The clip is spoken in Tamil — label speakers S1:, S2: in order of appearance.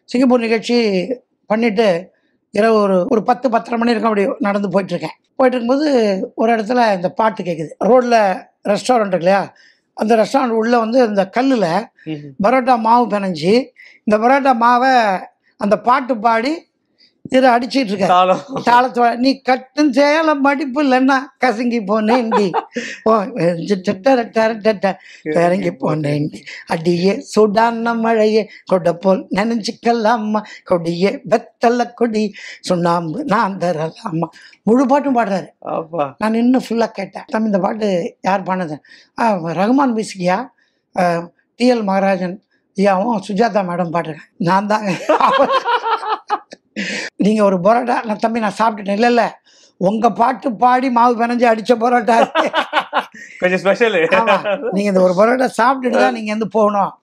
S1: சிங்கப்பூர் நிகழ்ச்சி பண்ணிட்டு இரவு ஒரு ஒரு பத்து பத்தரை மணி இருக்கும் அப்படி நடந்து போயிட்டுருக்கேன் போயிட்டு இருக்கும்போது ஒரு இடத்துல இந்த பாட்டு கேட்குது ரோட்டில் ரெஸ்டாரண்ட் இருக்கு இல்லையா அந்த ரெஸ்டாரண்ட் உள்ளே வந்து இந்த கல்லில் பரோட்டா மாவு பிணைஞ்சி இந்த பரோட்டா மாவை அந்த பாட்டு பாடி இதை அடிச்சிட்டு இருக்க
S2: தாளம்
S1: தாளத்தோட நீ கட்டும் சேல மடிப்பு இல்லைன்னா கசங்கி போனேன்டி ஓ டர டர டர இறங்கி போனேன்டி அடியே சுடான மழையே கொட போல் நினைச்சுக்கலாமா கொடியே வெத்தல கொடி சுண்ணாம்பு நான் தரலாமா முழு பாட்டும் பாடுறாரு
S2: அப்பா
S1: நான் இன்னும் ஃபுல்லாக கேட்டேன் தம்பி இந்த பாட்டு யார் பாடுனது ஆ ரகுமான் மியூசிக்கியா டிஎல் மகாராஜன் ஐயாவும் சுஜாதா மேடம் பாடுறேன் நான் தாங்க நீங்கள் ஒரு பரோட்டா நான் தம்பி நான் சாப்பிட்டுட்டேன் இல்லை இல்லை உங்கள் பாட்டு பாடி மாவு பிணைஞ்சு அடித்த பரோட்டா
S2: கொஞ்சம் ஸ்பெஷல்
S1: ஆமாம் நீங்கள் இந்த ஒரு பரோட்டா சாப்பிட்டுட்டு தான் நீங்கள் வந்து போகணும்